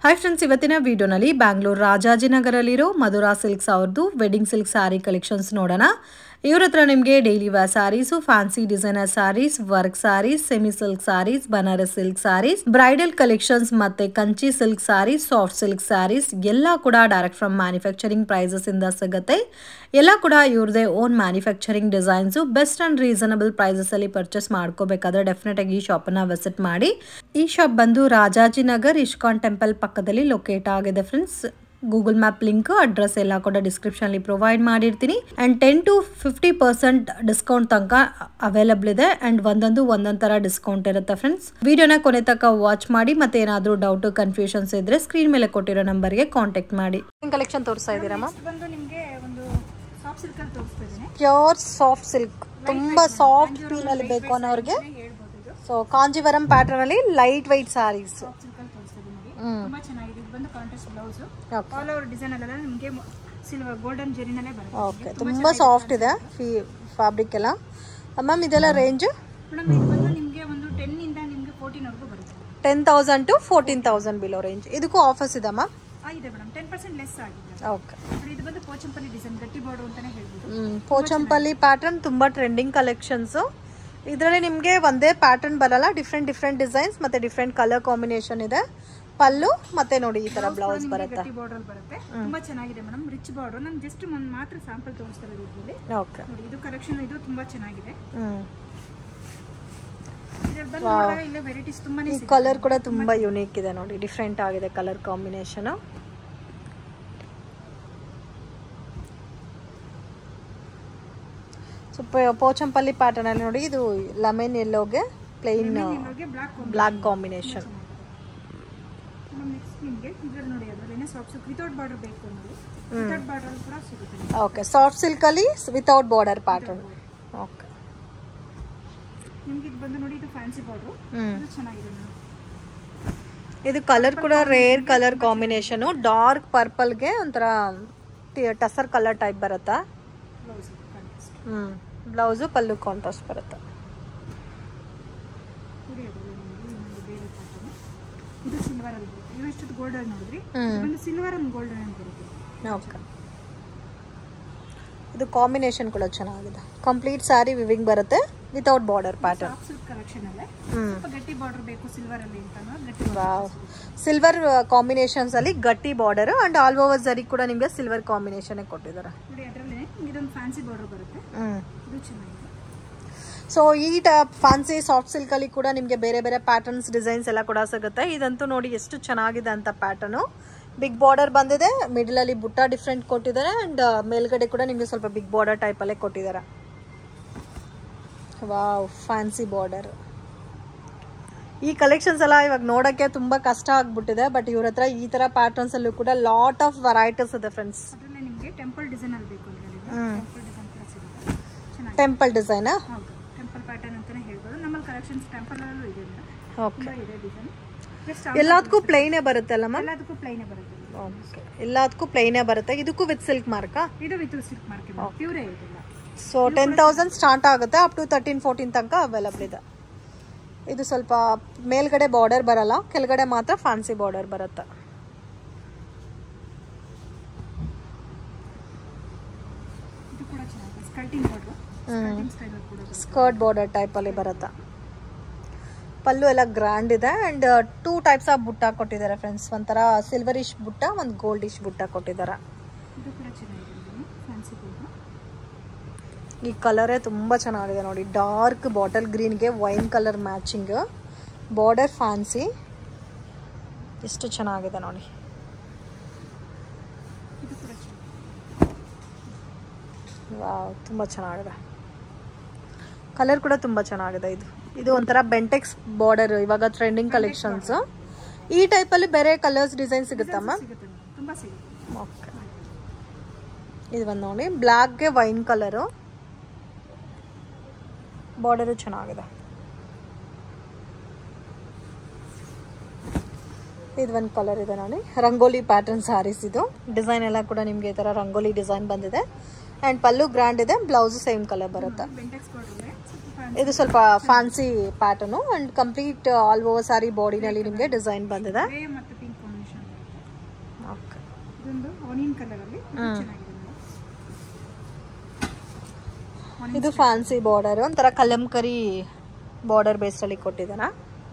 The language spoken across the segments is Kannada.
ಹಾಯ್ ಫ್ರೆಂಡ್ಸ್ ಇವತ್ತಿನ ವಿಡಿಯೋನಲ್ಲಿ ಬ್ಯಾಂಗ್ಳೂರು ರಾಜಾಜಿನಗರಲ್ಲಿರೋ ಮಧುರಾ ಸಿಲ್ಕ್ಸ್ ಅವ್ರದ್ದು ವೆಡ್ಡಿಂಗ್ ಸಿಲ್ಕ್ ಸ್ಯಾರಿ ಕಲೆಕ್ಷನ್ಸ್ ನೋಡೋಣ ಇವ್ರ ಹತ್ರ ನಿಮಗೆ daily wear saris fancy designer saris work saris semi silk saris Banaras silk saris bridal collections ಮತ್ತೆ Kanchi silk saris soft silk saris ಎಲ್ಲ ಕೂಡ ಡೈರೆಕ್ಟ್ ಫ್ರಮ್ ಮ್ಯಾನುಫ್ಯಾಕ್ಚರಿಂಗ್ ಪ್ರೈಸಸ್ ಇಂದ ಸಿಗುತ್ತೆ ಎಲ್ಲ ಕೂಡ ಇವ್ರದೇ own manufacturing designs best and reasonable prices ಅಲ್ಲಿ ಪರ್ಚೇಸ್ ಮಾಡ್ಕೋಬೇಕಾದ್ರೆ ಡೆಫಿನೆಟ್ ಆಗಿ ಈ ಶಾಪನ್ನ ವಿಸಿಟ್ ಮಾಡಿ ಈ ಶಾಪ್ ಬಂದು ರಾಜಾಜಿನಗರ್ ಇಸ್ಕಾನ್ ಟೆಂಪಲ್ ಪಕ್ಕದಲ್ಲಿ ಲೊಕೇಟ್ ಆಗಿದೆ friends Google map link address ಎಲ್ಲ ಕೂಡ ಡಿಸ್ಕ್ರಿಪ್ಷನ್ಲಿ ಪ್ರೊವೈಡ್ ಮಾಡಿರ್ತೀನಿ and ten to fifty percent discount ತನಕ ಅವೈಲಬಲ್ ಇದೆ ಆ್ಯಂಡ್ ಒಂದೊಂದು ಒಂದೊಂದು ಥರ ಡಿಸ್ಕೌಂಟ್ ಇರುತ್ತೆ ಫ್ರೆಂಡ್ಸ್ ವಿಡಿಯೋನ ಕೊನೆ ತನಕ ವಾಚ್ ಮಾಡಿ ಮತ್ತೆ ಏನಾದರೂ ಡೌಟ್ ಕನ್ಫ್ಯೂಷನ್ಸ್ ಇದ್ರೆ ಸ್ಕ್ರೀನ್ ಮೇಲೆ ಕೊಟ್ಟಿರೋ ನಂಬರ್ಗೆ ಕಾಂಟ್ಯಾಕ್ಟ್ ಮಾಡಿ ಕಲೆಕ್ಷನ್ ತೋರಿಸ್ತಾ ಇದ್ದೀರಮ್ಮ ನೆಕ್ಸ್ಟ್ ಬಂದು ನಿಮಗೆ ಒಂದು ಸಾಫ್ಟ್ ಸಿಲ್ಕ್ ಅಲ್ಲಿ ತೋರಿಸ್ತಾ ಇದ್ದೀನಿ ಪ್ಯೂರ್ ಸಾಫ್ಟ್ ಸಿಲ್ಕ್ ತುಂಬಾ ಸಾಫ್ಟ್ ಫೀಲ್ ಅಲ್ಲಿ ಬೇಕು ಅನ್ನೋರಿಗೆ ಹೇಳ್ಬೋದು ಇದು ಸೊ ಕಾಂಜಿವರಂ ಪ್ಯಾಟರ್ನ್ ಅಲ್ಲಿ light white saris soft silk ಅಲ್ಲಿ ತೋರಿಸ್ತಾ ಇದ್ದೀನಿ ನೋಡಿ ತುಂಬಾ ಚೆನ್ನಾಗಿದೆ ಇದು ಬಂದು contrast blouse okay all over design ಅಲ್ಲೆಲ್ಲ ನಿಮಗೆ ಸಿಲ್ವರ್ ಗೋಲ್ಡನ್ ಜೆರಿನಲ್ಲೇ ಬರುತ್ತೆ ಓಕೆ ತುಂಬಾ ಸಾಫ್ಟ್ ಇದೆ ಫೀ ಫ್ಯಾಬ್ರಿಕ್ ಎಲ್ಲ ಮ್ಯಾಮ್ ಇದೆಲ್ಲ ರೇಂಜ್ ಮೇಡಮ್ ಇದು ಬಂದು ನಿಮಗೆ ಒಂದು ಟೆನ್ ಇಂದ ನಿಮಗೆ ಫೋರ್ಟೀನ್ ವರೆಗೂ ಬರುತ್ತೆ ten thousand to fourteen thousand below range ಇದಕ್ಕೂ ಆಫರ್ಸ್ ಇದೆ ಮ್ಯಾಮ್ ಆ, ಇದೆ ಮೇಡಮ್ ಟೆನ್ ಪರ್ಸೆಂಟ್ ಲೆಸ್ ಆಗಿದೆ ಓಕೆ ನೋಡಿ, ಇದು ಬಂದು ಪೋಚಂಪಲ್ಲಿ ಡಿಸೈನ್ ಗಟ್ಟಿ ಬಾರ್ಡರ್ ಅಂತಾನೆ ಹೇಳ್ಬೋದು ಪೋಚಂಪಲ್ಲಿ ಪ್ಯಾಟರ್ನ್ ತುಂಬಾ ಟ್ರೆಂಡಿಂಗ್ ಕಲೆಕ್ಷನ್ಸ್ ಇದರಲ್ಲಿ ನಿಮಗೆ ಒಂದೇ ಪ್ಯಾಟರ್ನ್ ಬರಲ್ಲ ಡಿಫ್ರೆಂಟ್ ಡಿಫ್ರೆಂಟ್ ಡಿಸೈನ್ಸ್ ಮತ್ತೆ ಡಿಫ್ರೆಂಟ್ ಕಲರ್ ಕಾಂಬಿನೇಷನ್ ಇದೆ ಪಲ್ಲು ಮತ್ತೆ ನೋಡಿ ಈ ತರ ಬ್ಲೌಸ್ ಬರುತ್ತೆ ಗಟ್ಟಿ ಬಾರ್ಡರ್ ಬರುತ್ತೆ ತುಂಬಾ ಚೆನ್ನಾಗಿದೆ ಮೇಡಮ್ ರಿಚ್ ಬಾರ್ಡರ್ ನಾನು ಜಸ್ಟ್ ಒಂದು ಮಾತ್ರ ಸ್ಯಾಂಪಲ್ ತೋರಿಸ್ತಾ ಇರೋದು ಇದರಲ್ಲಿ ಓಕೆ ನೋಡಿ ಇದು ಕಲೆಕ್ಷನ್ ಇದು ತುಂಬಾ ಚೆನ್ನಾಗಿದೆ ಹ್ಮ್ ಇದ್ರಲ್ಲಿ ಬಂದು ನೋಡಿದಾಗ ಇಲ್ಲೇ ವೆರೈಟೀಸ್ ತುಂಬಾನೇ ಈ ಕಲರ್ ಕೂಡ ತುಂಬಾ ಯುನೀಕ್ ಇದೆ ನೋಡಿ ಡಿಫ್ರೆಂಟ್ ಆಗಿದೆ colour combination so Pochampalli pattern ಅಲ್ಲಿ ನೋಡಿ ಇದು ಲೆಮನ್ ಎಲ್ಲೋಗೆ ಪ್ಲೈನ್ ನಿಮಗೆ ಬ್ಲಾಕ್ ಬ್ಲಾಕ್ ಕಾಂಬಿನೇಷನ್ ನೆಕ್ಸ್ಟ್ ನಿಮಗೆ ಇದ್ರಲ್ಲಿ ನೋಡಿ ಅದರಲ್ಲೇನೆ ಸಾಫ್ಟ್ ಸಿಲ್ಕ್ ವಿತೌಟ್ ಬಾರ್ಡರ್ ಬೇಕು ನೋಡಿ ವಿತೌಟ್ ಬಾರ್ಡರ್ ಕೂಡ ಸಿಗುತ್ತೆ ಓಕೆ ಸಾಫ್ಟ್ ಸಿಲ್ಕ್ ಅಲ್ಲಿ ವಿತೌಟ್ ಬಾರ್ಡರ್ ಪ್ಯಾಟರ್ನ್ ಓಕೆ ನಿಮ್ಗೆ ಇದು ಬಂದು ನೋಡಿ ಇದು ಫ್ಯಾನ್ಸಿ ಬಾರ್ಡರ್ ಹ್ಮ್ ಇದು ಚೆನ್ನಾಗಿದೆ ಮೇಡಮ್ ಇದು ಕಲರ್ ಕೂಡ ರೇರ್ ಕಲರ್ ಕಾಂಬಿನೇಷನ್ ಡಾರ್ಕ್ ಪರ್ಪಲ್ಗೆ ಒಂಥರ ಟಸರ್ ಕಲರ್ ಟೈಪ್ ಬರುತ್ತಾ ಬ್ಲೌಸ್ ಕಾಂಟ್ರಾಸ್ಟ್ ಹ್ಮ್ ಬ್ಲೌಸು ಪಲ್ಲು ಕಾಂಟ್ರಾಸ್ಟ್ ಬರುತ್ತೆ ನೋಡಿ ಅದರಲ್ಲಿ ನಿಮಗೆ ಇನ್ನೊಂದು ಬೇರೆ ಪ್ಯಾಟರ್ನ್ ಇದು ಸಿಲ್ವರ್ ಅಲ್ಲಿ ಬರುತ್ತೆ ಇದು ಎಷ್ಟು ಗೋಲ್ಡನ್ ನೋಡಿದ್ರಿ ಹ್ಮ್. ಇದು ಬಂದು ಸಿಲ್ವರ್ ಅಂಡ್ ಗೋಲ್ಡನ್ ಅಂತ ಬರುತ್ತೆ ಓಕೆ ಇದು ಕಾಂಬಿನೇಷನ್ ಕೂಡ ಚೆನ್ನಾಗಿದೆ ಕಂಪ್ಲೀಟ್ ಸ್ಯಾರಿ ವಿವಿಂಗ್ ಬರುತ್ತೆ without border pattern soft silk collection ಅಲ್ಲೇ ಹ್ಮ್ ಸ್ವಲ್ಪ ಗಟ್ಟಿ ಬಾರ್ಡರ್ ಬೇಕು ಸಿಲ್ವರ್ ಅಲ್ಲಿ ಅಂತ ಅನ್ನೋದು ಗಟ್ಟಿ ವಾವ್ ಸಿಲ್ವರ್ ಕಾಂಬಿನೇಷನ್ಸ್ ಅಲ್ಲಿ ಗಟ್ಟಿ ಬಾರ್ಡರ್ ಅಂಡ್ ಆಲ್ ಓವರ್ ಜರಿ ಕೂಡ ನಿಮಗೆ ಸಿಲ್ವರ್ ಕಾಂಬಿನೇಷನ್ ಕೊಟ್ಟಿದ್ದಾರೆ ನೋಡಿ ಅದರಲ್ಲಿ ಇದೊಂದು ಫ್ಯಾನ್ಸಿ ಬಾರ್ಡರ್ ಬರುತ್ತೆ ಹ್ಮ್ ಇದು ಚೆನ್ನಾಗಿದೆ ಸೊ ಈ ಫ್ಯಾನ್ಸಿ ಸಾಫ್ಟ್ ಸಿಲ್ಕ್ ಅಲ್ಲಿ ಕೂಡ ನಿಮಗೆ ಬೇರೆ ಬೇರೆ ಪ್ಯಾಟರ್ನ್ಸ್ ಡಿಸೈನ್ಸ್ ಎಲ್ಲ ಕೂಡ ಸಿಗುತ್ತೆ ಇದಂತೂ ನೋಡಿ ಎಷ್ಟು ಚೆನ್ನಾಗಿದೆ ಅಂತ ಪ್ಯಾಟರ್ನು ಬಿಗ್ ಬಾರ್ಡರ್ ಬಂದಿದೆ ಮಿಡಲ್ ಅಲ್ಲಿ ಬುಟ್ಟ ಡಿಫ್ರೆಂಟ್ ಕೊಟ್ಟಿದ್ದಾರೆ ಅಂಡ್ ಮೇಲ್ಗಡೆ ಕೂಡ ನಿಮಗೆ ಸ್ವಲ್ಪ ಬಿಗ್ ಬಾರ್ಡರ್ ಟೈಪ್ ಅಲ್ಲೇ ಕೊಟ್ಟಿದ್ದಾರೆ ವಾವ್ ಫ್ಯಾನ್ಸಿ ಬಾರ್ಡರ್ ಈ ಕಲೆಕ್ಷನ್ಸ್ ಎಲ್ಲ ಇವಾಗ ನೋಡಕ್ಕೆ ತುಂಬಾ ಕಷ್ಟ ಆಗ್ಬಿಟ್ಟಿದೆ ಬಟ್ ಇವ್ರ ಹತ್ರ ಈ ತರ ಪ್ಯಾಟರ್ನ್ಸ್ ಅಲ್ಲೂ ಕೂಡ ಲಾಟ್ ಆಫ್ ವೆರೈಟೀಸ್ ಇದೆ ಫ್ರೆಂಡ್ಸ್ ಅದರಲ್ಲೇ ನಿಮಗೆ ಟೆಂಪಲ್ ಡಿಸೈನ್ ಅಲ್ಲಿ ಬೇಕು ಅಂತ ಹೇಳಿದ್ರೆ ಹ್ಮ್. ಟೆಂಪಲ್ ಡಿಸೈನ್ ಕೂಡ ಸಿಗುತ್ತೆ ಚೆನ್ನಾಗಿದೆ ಟೆಂಪಲ್ ಡಿಸೈನ್ ಹೌದು ಟೆಂಪಲ್ ಪ್ಯಾಟರ್ನ್ ಅಂತಾನೆ ಹೇಳ್ಬೋದು ನಮ್ಮಲ್ಲಿ ಕಲೆಕ್ಷನ್ಸ್ ಟೆಂಪಲ್ ಅಲ್ಲೂ ಇದೆ ಮೇಡಮ್ ಓಕೆ ತುಂಬ ಇದೆ ಡಿಸೈನ್ ಜಸ್ಟ್ ಎಲ್ಲದಕ್ಕೂ ಪ್ಲೈನೇ ಬರುತ್ತಲ್ಲ ಮ್ಯಾಮ್ ಎಲ್ಲದಕ್ಕೂ ಪ್ಲೈನೇ ಬರುತ್ತೆ ಓಕೆ ಎಲ್ಲದಕ್ಕೂ ಪ್ಲೈನೇ ಬರುತ್ತೆ ಇದಕ್ಕೂ ವಿತ್ ಸಿಲ್ಕ್ ಮಾರ್ಕಾ ಇದು ವಿತ್ ಸಿಲ್ಕ್ ಮಾರ್ಕೆಟ್ ಪ್ಯೂರೇ ಇದೆಲ್ಲ ಸೊ ಟೆನ್ ತೌಸಂಡ್ ಸ್ಟಾರ್ಟ್ ಆಗುತ್ತೆ ಅಪ್ ಟು ತರ್ಟೀನ್ ಫೋರ್ಟೀನ್ ತನಕ ಅವೈಲಬಲ್ ಇದೆ ಇದು ಸ್ವಲ್ಪ ಮೇಲ್ಗಡೆ ಬಾರ್ಡರ್ ಬರಲ್ಲ ಕೆಳಗಡೆ ಮಾತ್ರ ಫ್ಯಾನ್ಸಿ ಬಾರ್ಡರ್ ಬರುತ್ತೆ ಇದು ಕೂಡ ಚೆನ್ನಾಗಿದೆ ಸ್ಕರ್ಟಿಂಗ್ ಬಾರ್ಡ್ರು ಸ್ಕರ್ಟಿಂಗ್ ಸ್ಟೈಲ್ ಕೂಡ ಬರುತ್ತೆ. ಸ್ಕರ್ಟ್ ಬಾರ್ಡರ್ ಟೈಪಲ್ಲಿ ಬರುತ್ತೆ ಪಲ್ಲು ಎಲ್ಲ ಗ್ರ್ಯಾಂಡ್ ಇದೆ ಆ್ಯಂಡ್ ಟೂ ಟೈಪ್ಸ್ ಆಫ್ ಬುಟ್ಟ ಕೊಟ್ಟಿದ್ದಾರೆ ಫ್ರೆಂಡ್ಸ್ ಒಂಥರ ಸಿಲ್ವರಿಶ್ ಬುಟ್ಟ ಒಂದು ಗೋಲ್ಡಿಶ್ ಬುಟ್ಟ ಕೊಟ್ಟಿದ್ದಾರೆ ಇದು ಕೂಡ ಚೆನ್ನಾಗಿದೆ ಫ್ಯಾನ್ಸಿ ಬಾರ್ಡ್ರು ಈ ಕಲರೇ ತುಂಬ ಚೆನ್ನಾಗಿದೆ ನೋಡಿ ಡಾರ್ಕ್ ಬಾಟಲ್ ಗ್ರೀನ್ಗೆ wine colour matching border fancy ಎಷ್ಟು ಚೆನ್ನಾಗಿದೆ ನೋಡಿ ಇದು ಕೂಡ ಚೆನ್ನಾಗಿದೆ ವಾವ್ ತುಂಬ ಚೆನ್ನಾಗಿದೆ ಕಲರ್ ಕೂಡ ತುಂಬ ಚೆನ್ನಾಗಿದೆ ಇದು ಇದು ಒಂಥರ ಬೆಂಟೆಕ್ಸ್ ಬಾರ್ಡರ್ ಇವಾಗ ಟ್ರೆಂಡಿಂಗ್ ಕಲೆಕ್ಷನ್ಸ್ ಈ ಟೈಪಲ್ಲಿ ಬೇರೆ ಕಲರ್ಸ್ ಡಿಸೈನ್ ಸಿಗುತ್ತಮ್ಮ ಸಿಗುತ್ತೆ ಮೇಡಮ್ ತುಂಬ ಸಿಗುತ್ತೆ ಓಕೆ ಇದು ಬಂದು ನೋಡಿ ಬ್ಲ್ಯಾಕ್ಗೆ ವೈನ್ ಕಲರು ಬಾರ್ಡರು ಚೆನ್ನಾಗಿದೆ ಇದು ಒಂದು ಕಲರ್ ಇದೆ ನೋಡಿ ರಂಗೋಲಿ ಪ್ಯಾಟರ್ನ್ ಸ್ಯಾರೀಸ್ ಇದು ಡಿಸೈನ್ ಎಲ್ಲ ಕೂಡ ನಿಮಗೆ ಈ ಥರ ರಂಗೋಲಿ ಡಿಸೈನ್ ಬಂದಿದೆ ಆ್ಯಂಡ್ ಪಲ್ಲು ಗ್ರ್ಯಾಂಡ್ ಇದೆ ಬ್ಲೌಸು ಸೇಮ್ ಕಲರ್ ಬರುತ್ತೆ ಬೆಂಟೆಕ್ಸ್ ಬಾರ್ಡ್ರಲ್ಲೇ ಸ್ವಲ್ಪ ಇದು ಸ್ವಲ್ಪ fancy pattern and complete all over sari ಬಾಡಿನಲ್ಲಿ ನಿಮಗೆ ಡಿಸೈನ್ ಬಂದಿದೆ ಗ್ರೇ ಮತ್ತು ಪಿಂಕ್ ಕಾಂಬಿನೇಷನ್ ಓಕೆ ಇದೊಂದು ಆನಿಯನ್ ಕಲರಲ್ಲಿ ಹ್ಮ್. ಚೆನ್ನಾಗಿದೆ ಮೇಡಮ್ ಇದು ಫ್ಯಾನ್ಸಿ ಬಾರ್ಡರ್ ಒಂಥರ ಕಲಂಕರಿ ಬಾರ್ಡರ್ ಬೇಸಲ್ಲಿ ಕೊಟ್ಟಿದ್ದಾರಾ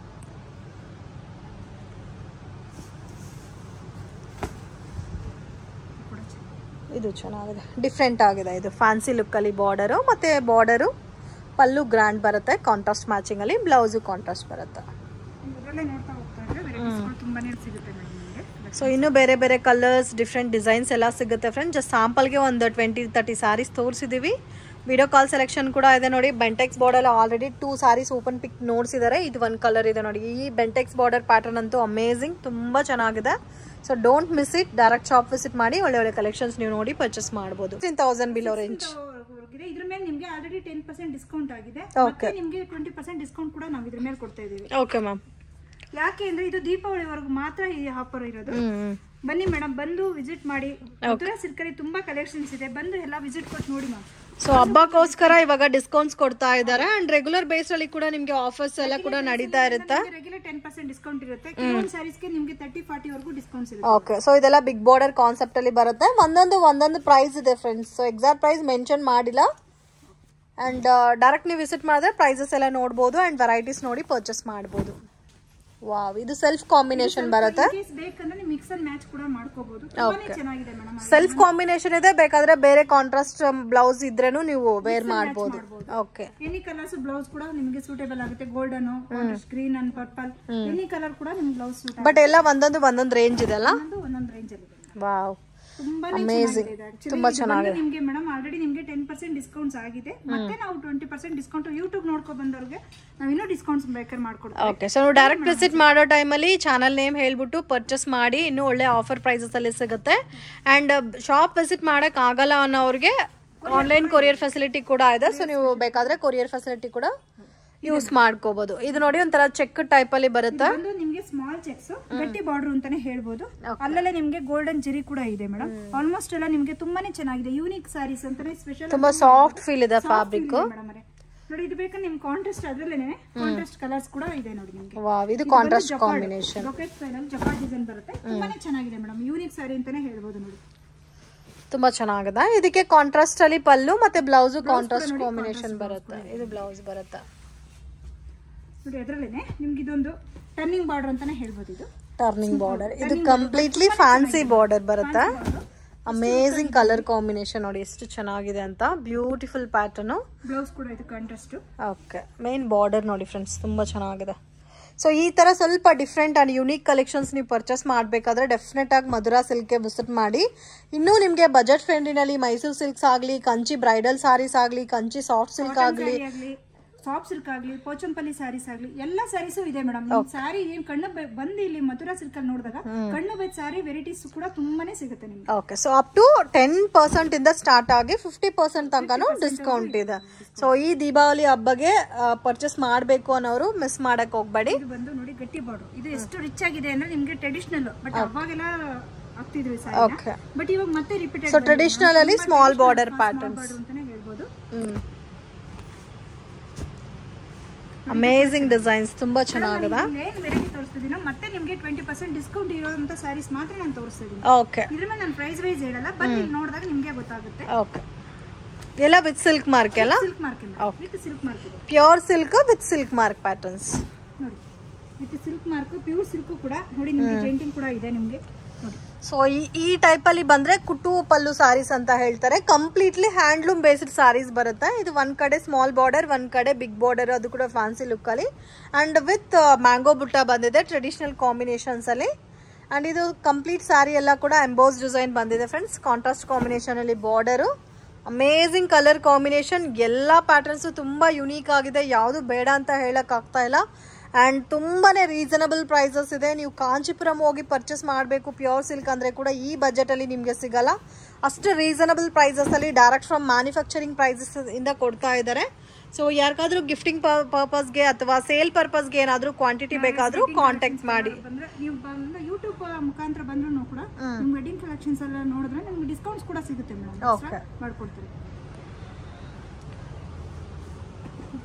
ಕೂಡ ಚೆನ್ನಾಗಿದೆ ಇದು ಚೆನ್ನಾಗಿದೆ ಡಿಫ್ರೆಂಟ್ ಆಗಿದೆ ಇದು ಫ್ಯಾನ್ಸಿ ಲುಕ್ಕಲ್ಲಿ ಬಾರ್ಡರು ಮತ್ತು ಬಾರ್ಡರು ಪಲ್ಲು ಗ್ರ್ಯಾಂಡ್ ಬರುತ್ತೆ ಕಾಂಟ್ರಾಸ್ಟ್ ಮ್ಯಾಚಿಂಗಲ್ಲಿ ಬ್ಲೌಸು ಕಾಂಟ್ರಾಸ್ಟ್ ಬರುತ್ತೆ ಇದರಲ್ಲೇ ನೋಡ್ತಾ ಹೋಗ್ತಾ ಇದ್ರೆ ವೆರೈಟೀಸ್ಗಳು ತುಂಬಾನೇ ಸಿಗುತ್ತೆ ಮೇಡಮ್ ನಿಮಗೆ ಸೊ ಇನ್ನೂ ಬೇರೆ ಬೇರೆ ಕಲರ್ಸ್ ಡಿಫ್ರೆಂಟ್ ಡಿಸೈನ್ಸ್ ಎಲ್ಲ ಸಿಗುತ್ತೆ ಫ್ರೆಂಡ್ ಜಸ್ಟ್ ಸ್ಯಾಂಪಲ್ಗೆ ಒಂದು ಟ್ವೆಂಟಿ ತರ್ಟಿ ಸ್ಯಾರೀಸ್ ತೋರಿಸಿದ್ದೀವಿ ವಿಡಿಯೋ ಕಾಲ್ ಸೆಲೆಕ್ಷನ್ ಕೂಡ ಇದೆ ನೋಡಿ Bentex border already two saris open pick ನೋಡ್ಸಿದ್ದಾರೆ ಇದು ಒಂದು ಕಲರ್ ಇದೆ ನೋಡಿ ಈ ಬೆಂಟೆಕ್ಸ್ ಬಾರ್ಡರ್ ಪ್ಯಾಟರ್ನ್ ಅಂತೂ ಅಮೇಝಿಂಗ್ ತುಂಬ ಚೆನ್ನಾಗಿದೆ so don't miss it direct shop visit ಮಾಡಿ ಒಳ್ಳೆ ಒಳ್ಳೆ ಕಲೆಕ್ಷನ್ಸ್ ನೀವು ನೋಡಿ ಪರ್ಚೇಸ್ ಮಾಡ್ಬೋದು ಫಿಫ್ಟೀನ್ ತೌಸಂಡ್ ಬಿಲೋ ರೇಂಜ್ ಇದೆ ಇದ್ರ ಮೇಲೆ ನಿಮಗೆ ಆಲ್ರೆಡಿ ಟೆನ್ ಪರ್ಸೆಂಟ್ ಡಿಸ್ಕೌಂಟ್ ಆಗಿದೆ Okay. ಮತ್ತೆ ನಿಮಗೆ ಟ್ವೆಂಟಿ ಪರ್ಸೆಂಟ್ ಡಿಸ್ಕೌಂಟ್ ಕೂಡ ನಾವು ಇದ್ರ ಮೇಲೆ ಕೊಡ್ತಾ ಇದೀವಿ ಓಕೆ ಮ್ಯಾಮ್ ಯಾಕೆ ಅಂದ್ರೆ ಇದು ದೀಪಾವಳಿವರೆಗೂ ಮಾತ್ರ ಈ ಆಫರ್ ಇರೋದು ಹ್ಞೂ ಬನ್ನಿ ಮೇಡಮ್ ಬಂದು ವಿಸಿಟ್ ಮಾಡಿ ಮಧುರಾ ಸಿಲ್ಕಲ್ಲಿ ತುಂಬಾ ಕಲೆಕ್ಷನ್ಸ್ ಇದೆ ಬಂದು ಎಲ್ಲ ವಿಸಿಟ್ ಕೊಟ್ಟು ನೋಡಿ ಮ್ಯಾಮ್ ಸೊ ಹಬ್ಬಕ್ಕೋಸ್ಕರ ಇವಾಗ ಡಿಸ್ಕೌಂಟ್ಸ್ ಕೊಡ್ತಾ ಇದ್ದಾರೆ ಅಂಡ್ ರೆಗ್ಯುಲರ್ ಬೇಸ್ ಅಲ್ಲಿ ಕೂಡ ನಿಮ್ಗೆ ಆಫರ್ಸ್ ಎಲ್ಲ ಕೂಡ ನಡೀತಾ ಇರುತ್ತೆ ರೆಗ್ಯುಲರ್ ಟೆನ್ ಪರ್ಸೆಂಟ್ ಡಿಸ್ಕೌಂಟ್ ಇರುತ್ತೆ ಕೆಲವೊಂದು ಸ್ಯಾರೀಸ್ಗೆ ನಿಮಗೆ ತರ್ಟಿ ಫಾರ್ಟಿ ವರೆಗೂ ಡಿಸ್ಕೌಂಟ್ಸ್ ಇರುತ್ತೆ ಓಕೆ ಸೊ ಇದೆಲ್ಲ ಬಿಗ್ ಬಾರ್ಡರ್ ಕಾನ್ಸೆಪ್ಟ್ ಅಲ್ಲಿ ಬರುತ್ತೆ ಒಂದೊಂದು ಒಂದೊಂದು ಪ್ರೈಸ್ ಇದೆ friends so exact price mention ಮಾಡಿಲ್ಲ ಅಂಡ್ ಡೈರೆಕ್ಟ್ ನೀವು ವಿಸಿಟ್ ಮಾಡಿದ್ರೆ ಪ್ರೈಸಸ್ ಎಲ್ಲ ನೋಡ್ಬೋದು ಅಂಡ್ ವೆರೈಟೀಸ್ ನೋಡಿ ಪರ್ಚೇಸ್ ಮಾಡ್ಬೋದು ವಾವ್ ಇದು ಸೆಲ್ಫ್ ಕಾಂಬಿನೇಷನ್ ಬರುತ್ತೆ ಕೇಸ್ ಬೇಕಂದ್ರೆ ನೀವು ಮಿಕ್ಸ್ ಅಂಡ್ ಮ್ಯಾಚ್ ಕೂಡ ಮಾಡ್ಕೋಬಹುದು ತುಂಬಾನೇ ಚೆನ್ನಾಗಿದೆ ಮೇಡಮ್ ಸೆಲ್ಫ್ ಕಾಂಬಿನೇಷನ್ ಇದೆ ಬೇಕಾದ್ರೆ ಬೇರೆ ಕಾಂಟ್ರಾಸ್ಟ್ ಬ್ಲೌಸ್ ಇದ್ರೇನು ನೀವು ವೇರ್ ಮಾಡ್ಬೋದು ಓಕೆ ಎನಿ ಕಲರ್ಸ್ ಬ್ಲೌಸ್ ಕೂಡ ನಿಮಗೆ ಸೂಟೇಬಲ್ ಆಗುತ್ತೆ golden green and purple any colour ಕೂಡ ನಿಮ್ಗೆ ಬ್ಲೌಸ್ ಸೂಟ್ ಬಟ್ ಎಲ್ಲ ಒಂದೊಂದು ಒಂದೊಂದು ರೇಂಜ್ ಇದೆ ಅಲ್ಲ ಆಗುತ್ತೆ ಒಂದೊಂದು ರೇಂಜ್ ಅಲ್ಲಿ ಇದೆ ವಾವ್ ತುಂಬಾನೇ Amazing. ಚೆನ್ನಾಗಿದೆ actually. ತುಂಬಾ ಇದು ಚೆನ್ನಾಗಿದೆ. ಬಂದು ನಿಮ್ಗೆ ಮೇಡಮ್ ಆಲ್ರೆಡಿ ನಿಮ್ಗೆ ಟೆನ್ ಪರ್ಸೆಂಟ್ ಡಿಸ್ಕೌಂಟ್ಸ್ ಆಗಿದೆ ಮತ್ತೆ ನಾವು ಟ್ವೆಂಟಿ ಪರ್ಸೆಂಟ್ ಡಿಸ್ಕೌಂಟ್ ಯೂಟ್ಯೂಬ್ ನೋಡ್ಕೊ ಬಂದವ್ರಿಗೆ ನಾವು ಇನ್ನೂ ಡಿಸ್ಕೌಂಟ್ಸ್ ಬೇಕಾದ್ರೆ ಮಾಡ್ಕೊಡ್ತೀವಿ ಓಕೆ ಸೊ ನೀವು ಡೈರೆಕ್ಟ್ ವಿಸಿಟ್ ಮಾಡೋ ಟೈಮಲ್ಲಿ ಚಾನಲ್ ನೇಮ್ ಹೇಳ್ಬಿಟ್ಟು ಪರ್ಚೇಸ್ ಮಾಡಿ ಇನ್ನೂ ಒಳ್ಳೆ ಆಫರ್ ಪ್ರೈಸಸಲ್ಲಿ ಸಿಗುತ್ತೆ ಆ್ಯಂಡ್ ಶಾಪ್ ವಿಸಿಟ್ ಮಾಡೋಕೆ ಆಗಲ್ಲ ಅನ್ನೋರಿಗೆ ಆನ್ಲೈನ್ ಕೊರಿಯರ್ ಫೆಸಿಲಿಟಿ ಕೂಡ ಇದೆ ಸೊ ನೀವು ಬೇಕಾದರೆ ಕೊರಿಯರ್ ಫೆಸಿಲಿಟಿ ಕೂಡ ಯೂಸ್ ಮಾಡ್ಕೋಬೋದು ಇದು ನೋಡಿ ಒಂಥರ ಚೆಕ್ ಟೈಪಲ್ಲಿ ಬರುತ್ತೆ ಒಂದು ನಿಮ್ಗೆ ಸ್ಮಾಲ್ ಚೆಕ್ಸ್ ಗಟ್ಟಿ ಬಾರ್ಡರ್ ಅಂತಾನೆ ಹೇಳ್ಬೋದು ಅಲ್ಲಲ್ಲೇ ನಿಮ್ಗೆ ಗೋಲ್ಡನ್ ಜರಿ ಕೂಡ ಇದೆ ಮೇಡಮ್ ಆಲ್ಮೋಸ್ಟ್ ಎಲ್ಲ ನಿಮ್ಗೆ ತುಂಬಾನೇ ಚೆನ್ನಾಗಿದೆ ಯೂನಿಕ್ ಸ್ಯಾರೀಸ್ ಅಂತಾನೆ ಸ್ಪೆಷಲ್ ತುಂಬ ಸಾಫ್ಟ್ ಫೀಲ್ ಇದೆ ಫ್ಯಾಬ್ರಿಕ್ ಮೇಡಮ್ ನೋಡಿ ಇದು ಬೇಕಾದ್ರೆ ನಿಮ್ ಕಾಂಟ್ರಾಸ್ಟ್ ಅದ್ರಲ್ಲೇನೆ ಕಾಂಟ್ರಾಸ್ಟ್ ಕಲರ್ಸ್ ಕೂಡ ಇದೆ ನೋಡಿ ನಿಮ್ಗೆ ವಾವ್ ಇದು ಕಾಂಟ್ರಾಸ್ಟ್ ಕಾಂಬಿನೇಷನ್ ರೊಕೆಟ್ ಸ್ಟೈಲ್ ಅಲ್ಲಿ ಜಪಾಟ್ ಡಿಸೈನ್ ಬರುತ್ತೆ ತುಂಬಾನೇ ಚೆನ್ನಾಗಿದೆ ಮೇಡಮ್ ಯೂನಿಕ್ ಸ್ಯಾರಿ ಅಂತಾನೆ ಹೇಳ್ಬೋದು ನೋಡಿ ತುಂಬಾ ಚೆನ್ನಾಗಿದೆ ಇದಕ್ಕೆ ಕಾಂಟ್ರಾಸ್ಟ್ ಅಲ್ಲಿ ಪಲ್ಲು ಮತ್ತೆ ಬ್ಲೌಸ್ ಕಾಂಟ್ರಾಸ್ಟ್ ಕಾಂಬಿನೇಷನ್ ಬರುತ್ತೆ ಇದು ಬ್ಲೌಸ್ ಬರುತ್ತೆ ನೋಡಿ ಅದ್ರಲ್ಲೇನೆ ನಿಮ್ಗೆ ಇದೊಂದು ಟರ್ನಿಂಗ್ ಬಾರ್ಡರ್ ಅಂತಾನೆ ಹೇಳ್ಬೋದು ಇದು ಟರ್ನಿಂಗ್ ಬಾರ್ಡರ್ ಇದು ಕಂಪ್ಲೀಟ್ಲಿ ಫ್ಯಾನ್ಸಿ ಬಾರ್ಡರ್ ಬರುತ್ತೆ ಅಮೇಝಿಂಗ್ ಕಲರ್ ಕಾಂಬಿನೇಷನ್ ನೋಡಿ ಎಷ್ಟು ಚೆನ್ನಾಗಿದೆ ಅಂತ ಬ್ಯೂಟಿಫುಲ್ ಪ್ಯಾಟರ್ನು ಬ್ಲೌಸ್ ಕೂಡ ಇದು ಕಾಂಟ್ರಾಸ್ಟ್ ಓಕೆ ಮೇನ್ ಬಾರ್ಡರ್ ನೋಡಿ ಫ್ರೆಂಡ್ಸ್ ತುಂಬ ಚೆನ್ನಾಗಿದೆ ಸೊ ಈ ಥರ ಸ್ವಲ್ಪ ಡಿಫ್ರೆಂಟ್ ಆ್ಯಂಡ್ ಯುನೀಕ್ ಕಲೆಕ್ಷನ್ಸ್ ನೀವು ಪರ್ಚೇಸ್ ಮಾಡಬೇಕಾದ್ರೆ ಡೆಫಿನೆಟ್ ಆಗಿ ಮಧುರಾ ಸಿಲ್ಕ್ಗೆ ವಿಸಿಟ್ ಮಾಡಿ ಇನ್ನೂ ನಿಮಗೆ ಬಜೆಟ್ ಫ್ರೆಂಡಿನಲ್ಲಿ ಮೈಸೂರು ಸಿಲ್ಕ್ಸ್ ಆಗಲಿ ಕಂಚಿ ಬ್ರೈಡಲ್ ಸಾರೀಸ್ ಆಗಲಿ ಕಂಚಿ ಸಾಫ್ಟ್ ಸಿಲ್ಕ್ ಆಗಲಿ ಆಗ್ಲಿ ಸಾಫ್ಟ್ ಸಿಲ್ಕ್ ಆಗ್ಲಿ ಪೋಚಂಪಲ್ಲಿ ಸ್ಯಾರೀಸ್ ಆಗ್ಲಿ ಎಲ್ಲಾ ಸ್ಯಾರೀಸು ಇದೆ ಮೇಡಮ್ ಸ್ಯಾರಿ ಏನ್ ಕಣ್ಣು ಬೆ- ಬಂದು ಇಲ್ಲಿ ಮಥುರಾ ಸಿಲ್ಕ್ ಅಲ್ಲಿ ನೋಡಿದಾಗ ಕಣ್ಣು ಬೈ ಸ್ಯಾರಿ ವೆರೈಟೀಸ್ ಕೂಡ ತುಂಬಾನೇ ಸಿಗುತ್ತೆ ನಿಮ್ಗೆ okay so up to ten percent ಇಂದ ಸ್ಟಾರ್ಟ್ ಆಗಿ ಫಿಫ್ಟಿ ಪರ್ಸೆಂಟ್ ತನಕನೂ ಡಿಸ್ಕೌಂಟ್ ಇದೆ ಸೊ ಈ ದೀಪಾವಳಿ ಹಬ್ಬಗೆ ಪರ್ಚೇಸ್ ಮಾಡಬೇಕು ಅನ್ನೋರು ಮಿಸ್ ಮಾಡಕ್ ಹೋಗ್ಬೇಡಿ ಇದು ಬಂದು ನೋಡಿ ಗಟ್ಟಿ ಬಾರ್ಡರ್ ಇದು ಎಷ್ಟು ರಿಚ್ ಆಗಿದೆ ಅಂದ್ರೆ ನಿಮ್ಗೆ ಟ್ರೆಡಿಷನಲ್ ಬಟ್ ಅವಾಗೆಲ್ಲ ಆಗ್ತಿದ್ವಿ ಸ್ಯಾರಿ ಓಕೆ ಬಟ್ ಇವಾಗ ಮತ್ತೆ ರಿಪೀಟೆಡ್ ಸೊ ಟ್ರೆಡಿಷನಲ್ ಅಲ್ಲಿ ಸ್ಮಾಲ್ ಬಾರ್ಡರ್ ಪ್ಯಾಟರ್ನ್ಸ್ ಬಾರ್ಡರ್ ಅಂತಾನೆ ಹೇಳ್ಬೋದು ಅಮೇಝಿಂಗ್ ಡಿಸೈನ್ಸ್ ತುಂಬಾ ಚೆನ್ನಾಗಿದೆ ಏನ್ ವೆರೈಟಿ ತೋರಿಸ್ತಿದ್ದೀನೋ ಮತ್ತೆ ನಿಮ್ಗೆ ಟ್ವೆಂಟಿ ಪರ್ಸೆಂಟ್ ಡಿಸ್ಕೌಂಟ್ ಇರೋಂಥ ಸ್ಯಾರೀಸ್ ಮಾತ್ರ ನಾನು ತೋರಿಸ್ತಾ ಇದ್ದೀನಿ ಓಕೆ ಇದ್ರ ಮೇಲೆ ನಾನು ಪ್ರೈಸ್ ವೈಸ್ ಹೇಳಲ್ಲ ಬಂದು ಇಲ್ಲಿ ನೋಡಿದಾಗ ನಿಮ್ಗೆ ಗೊತ್ತಾಗುತ್ತೆ ಓಕೆ ಎಲ್ಲ ವಿತ್ ಸಿಲ್ಕ್ ಮಾರ್ಕ್ ಎಲ್ಲ silk mark with silk mark ಇದೆ pure silk with silk mark patterns ನೋಡಿ with silk mark pure silk ಕೂಡ ನೋಡಿ ನಿಮ್ಗೆ ಜೈಂಟಿಂಗ್ ಕೂಡ ಇದೆ ನಿಮ್ಗೆ ನೋಡಿ ಸೊ ಈ ಈ ಟೈಪಲ್ಲಿ ಬಂದ್ರೆ ಕುಟು ಪಲ್ಲು ಸಾರೀಸ್ ಅಂತ ಹೇಳ್ತಾರೆ ಕಂಪ್ಲೀಟ್ಲಿ ಹ್ಯಾಂಡ್ಲೂಮ್ ಬೇಸ್ಡ್ ಸಾರೀಸ್ ಬರುತ್ತೆ ಇದು ಒಂದ್ ಕಡೆ ಸ್ಮಾಲ್ ಬಾರ್ಡರ್ ಒಂದ್ ಕಡೆ ಬಿಗ್ ಬಾರ್ಡರ್ ಅದು ಕೂಡ ಫ್ಯಾನ್ಸಿ ಲುಕ್ಕಲ್ಲಿ ಅಂಡ್ ವಿತ್ ಮ್ಯಾಂಗೋ ಬುಟ್ಟ ಬಂದಿದೆ ಟ್ರೆಡಿಷನಲ್ ಕಾಂಬಿನೇಷನ್ಸ್ ಅಲ್ಲಿ ಅಂಡ್ ಇದು ಕಂಪ್ಲೀಟ್ ಸಾರಿ ಎಲ್ಲ ಕೂಡ ಎಂಬೋಸ್ ಡಿಸೈನ್ ಬಂದಿದೆ ಫ್ರೆಂಡ್ಸ್ ಕಾಂಟ್ರಾಸ್ಟ್ ಕಾಂಬಿನೇಷನ್ ಅಲ್ಲಿ ಬಾರ್ಡರು ಅಮೇಝಿಂಗ್ ಕಲರ್ ಕಾಂಬಿನೇಷನ್ ಎಲ್ಲ ಪ್ಯಾಟರ್ನ್ಸ್ ತುಂಬಾ ಯುನೀಕ್ ಆಗಿದೆ ಯಾವುದು ಬೇಡ ಅಂತ ಹೇಳಕ್ ಆಗ್ತಾ ಇಲ್ಲ ಆ್ಯಂಡ್ ತುಂಬಾನೇ ರೀಸನಬಲ್ ಪ್ರೈಸಸ್ ಇದೆ ನೀವು ಕಾಂಚಿಪುರಂ ಹೋಗಿ ಪರ್ಚೇಸ್ ಮಾಡಬೇಕು ಪ್ಯೂರ್ ಸಿಲ್ಕ್ ಅಂದರೆ ಕೂಡ ಈ ಬಜೆಟಲ್ಲಿ ನಿಮಗೆ ಸಿಗಲ್ಲ ಅಷ್ಟು ರೀಸನಬಲ್ ಪ್ರೈಸಸಲ್ಲಿ ಡೈರೆಕ್ಟ್ ಫ್ರಮ್ ಮ್ಯಾನುಫ್ಯಾಕ್ಚರಿಂಗ್ ಪ್ರೈಸಸ್ ಇಂದ ಕೊಡ್ತಾ ಇದ್ದಾರೆ ಸೊ ಯಾರಿಗಾದ್ರೂ ಗಿಫ್ಟಿಂಗ್ ಪರ್ಪಸ್ಗೆ ಅಥವಾ ಸೇಲ್ ಪರ್ಪಸ್ಗೆ ಏನಾದರೂ ಕ್ವಾಂಟಿಟಿ ಬೇಕಾದರೂ ಕಾಂಟ್ಯಾಕ್ಟ್ ಮಾಡಿ ಬಂದ್ರೆ ನೀವು ಬಂದು ಯೂಟ್ಯೂಬ್ ಮುಖಾಂತರ ಬಂದ್ರು ಕೂಡ ನಿಮ್ ವೆಡ್ಡಿಂಗ್ ಕಲೆಕ್ಷನ್ಸ್ ಎಲ್ಲ ನೋಡಿದ್ರೆ ನಿಮ್ಗೆ ಡಿಸ್ಕೌಂಟ್ಸ್ ಕೂಡ ಸಿಗುತ್ತೆ ಮೇಡಮ್ Okay. ಮಾಡ್ಕೊಡ್ತಾರೆ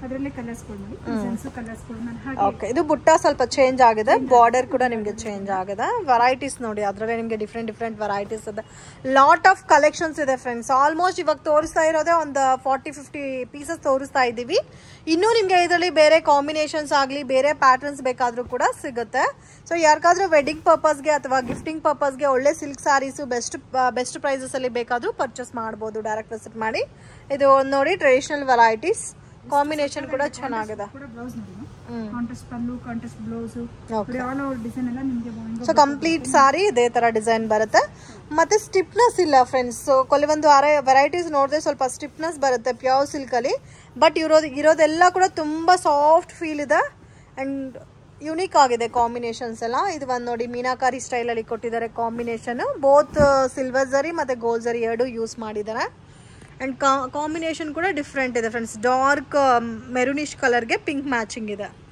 ಅದರಲ್ಲೇ ಕಲರ್ಸ್ಗಳು ನೋಡಿ ಡಿಸೈನ್ಸ್ ಕಲರ್ಸ್ಗಳು ನಾನು ಹಾಗೆ ಓಕೆ ಇದು ಬುಟ್ಟ ಸ್ವಲ್ಪ ಚೇಂಜ್ ಆಗಿದೆ ಬಾರ್ಡರ್ ಕೂಡ ನಿಮಗೆ ಚೇಂಜ್ ಆಗಿದೆ ವೆರೈಟೀಸ್ ನೋಡಿ ಅದರಲ್ಲೇ ನಿಮಗೆ ಡಿಫ್ರೆಂಟ್ ಡಿಫ್ರೆಂಟ್ ವೆರೈಟೀಸ್ ಇದೆ ಲಾಟ್ ಆಫ್ ಕಲೆಕ್ಷನ್ಸ್ ಇದೆ ಫ್ರೆಂಡ್ಸ್ ಆಲ್ಮೋಸ್ಟ್ ಇವಾಗ ತೋರಿಸ್ತಾ ಇರೋದೇ ಒಂದು ಫಾರ್ಟಿ ಫಿಫ್ಟಿ ಪೀಸಸ್ ತೋರಿಸ್ತಾ ಇದ್ದೀವಿ ಇನ್ನೂ ನಿಮಗೆ ಇದರಲ್ಲಿ ಬೇರೆ ಕಾಂಬಿನೇಷನ್ಸ್ ಆಗಲಿ ಬೇರೆ ಪ್ಯಾಟರ್ನ್ಸ್ ಬೇಕಾದರೂ ಕೂಡ ಸಿಗುತ್ತೆ ಸೊ ಯಾರಿಗಾದ್ರೂ ವೆಡ್ಡಿಂಗ್ ಪರ್ಪಸ್ಗೆ ಅಥವಾ ಗಿಫ್ಟಿಂಗ್ ಪರ್ಪಸ್ಗೆ ಒಳ್ಳೆ ಸಿಲ್ಕ್ ಸ್ಯಾರೀಸು ಬೆಸ್ಟ್ ಬೆಸ್ಟ್ ಪ್ರೈಸಸಲ್ಲಿ ಬೇಕಾದರೂ ಪರ್ಚೇಸ್ ಮಾಡ್ಬೋದು ಡೈರೆಕ್ಟ್ ವಿಸಿಟ್ ಮಾಡಿ ಇದು ಒಂದು ನೋಡಿ ಟ್ರೆಡಿಷನಲ್ ವೆರೈಟೀಸ್ ಕಾಂಬಿನೇಷನ್ ಕೂಡ ಚೆನ್ನಾಗಿದೆ ಕೂಡ ಬ್ಲೌಸ್ ನೋಡಿ ಕಾಂಟ್ರಾಸ್ಟ್ ಪಲ್ಲು contrast blouse all over design ಎಲ್ಲ ನಿಮಗೆ ಸೊ ಕಂಪ್ಲೀಟ್ ಸಾರಿ ಇದೇ ತರ ಡಿಸೈನ್ ಬರುತ್ತೆ ಮತ್ತೆ ಸ್ಟಿಪ್ನೆಸ್ ಇಲ್ಲ ಫ್ರೆಂಡ್ಸ್ ಸೊ ಕೆಲವೊಂದು ಅರೆ ವೆರೈಟೀಸ್ ನೋಡಿದ್ರೆ ಸ್ವಲ್ಪ ಸ್ಟಿಪ್ನೆಸ್ ಬರುತ್ತೆ ಪ್ಯೂರ್ ಸಿಲ್ಕ್ ಅಲ್ಲಿ ಬಟ್ ಇರೋದು ಇರೋದೆಲ್ಲ ಕೂಡ ತುಂಬಾ ಸಾಫ್ಟ್ ಫೀಲ್ ಇದೆ ಅಂಡ್ ಯುನೀಕ್ ಆಗಿದೆ ಕಾಂಬಿನೇಷನ್ಸ್ ಎಲ್ಲ ಇದು ಒಂದು ನೋಡಿ ಮೀನಾಕಾರಿ ಸ್ಟೈಲ್ ಅಲ್ಲಿ ಕೊಟ್ಟಿದ್ದಾರೆ ಕಾಂಬಿನೇಷನ್ ಬೋತ್ ಸಿಲ್ವರ್ ಜರಿ ಮತ್ತೆ ಗೋಲ್ಡ್ ಜರಿ ಎರಡು ಯೂಸ್ ಮಾಡಿದ್ದಾರೆ ಅಂಡ್ ಕಾಂಬಿನೇಷನ್ ಕೂಡ ಡಿಫ್ರೆಂಟ್ ಇದೆ ಫ್ರೆಂಡ್ಸ್ ಡಾರ್ಕ್ ಮೆರೂನಿಶ್ ಕಲರ್ಗೆ ಪಿಂಕ್ ಮ್ಯಾಚಿಂಗ್ ಇದೆ